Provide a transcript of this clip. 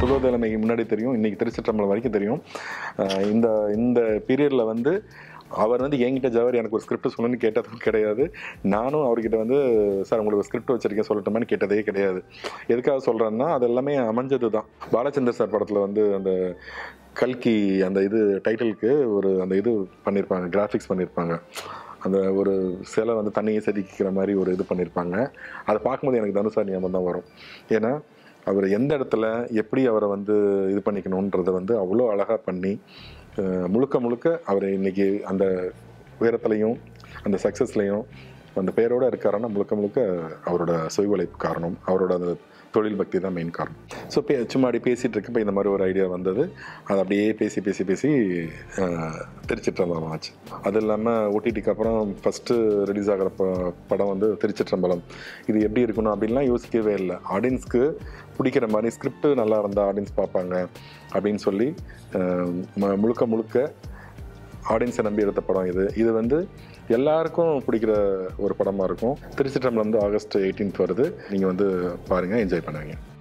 துரோதலைமைக்கு முன்னாடி தெரியும் இன்னைக்கு திருச்சிற்றம்பலம் வரைக்கும் தெரியும் அஹ் இந்த இந்த பீரியடில் வந்து அவர் வந்து என்கிட்ட ஜவர் எனக்கு ஒரு ஸ்கிரிப்ட் சொல்லணும்னு கேட்டதும் கிடையாது நானும் அவர்கிட்ட வந்து சார் உங்களுக்கு ஸ்கிரிப்ட் வச்சிருக்கேன் சொல்லட்டுமான்னு கேட்டதே கிடையாது எதுக்காக சொல்கிறேன்னா அது எல்லாமே அமைஞ்சது தான் பாலச்சந்தர் சார் படத்தில் வந்து அந்த கல்கி அந்த இது டைட்டிலுக்கு ஒரு அந்த இது பண்ணியிருப்பாங்க கிராஃபிக்ஸ் பண்ணியிருப்பாங்க அந்த ஒரு சிலை வந்து தண்ணியை செதுக்கிக்கிற மாதிரி ஒரு இது பண்ணியிருப்பாங்க அதை பார்க்கும்போது எனக்கு தனுஷா ஞாபகம் தான் வரும் ஏன்னா அவர் எந்த இடத்துல எப்படி அவரை வந்து இது பண்ணிக்கணுன்றதை வந்து அவ்வளோ அழகாக பண்ணி அஹ், முழுக்க முழுக்க அவர் இன்னைக்கு அந்த உயரத்துலையும் அந்த சக்ஸஸ்லையும் அந்த பேரோட இருக்காருன்னா முழுக்க முழுக்க அவரோட சுய உழைப்பு காரணம் அவரோட அந்த தொழில் பக்தி தான் மெயின் காரணம் ஸோ பே சும்மா அப்படி பேசிகிட்டு இருக்கப்ப இந்த மாதிரி ஒரு ஐடியா வந்தது அது அப்படியே பேசி பேசி பேசி அஹ், திருச்சிற்றம்பலம் ஆச்சு அது இல்லாமல் ஓடிடிக்கு அப்புறம் ஃபஸ்ட்டு ரிலீஸ் ஆகிற ப படம் வந்து திருச்சிற்றம்பலம் இது எப்படி இருக்கணும் அப்படின்லாம் யோசிக்கவே இல்லை ஆடியன்ஸ்க்கு பிடிக்கிற மாதிரி ஸ்கிரிப்ட் நல்லா இருந்தால் ஆடியன்ஸ் பார்ப்பாங்க அப்படின்னு சொல்லி அஹ், ம- முழுக்க முழுக்க ஆடியன்ஸை நம்பி எடுத்த படம் இது இது வந்து எல்லாருக்கும் பிடிக்கிற ஒரு படமாக இருக்கும் திருச்சிற்றம்பலம் வந்து ஆகஸ்ட் எயிட்டீன்த் வருது நீங்கள் வந்து பாருங்கள் என்ஜாய் பண்ணுவீங்க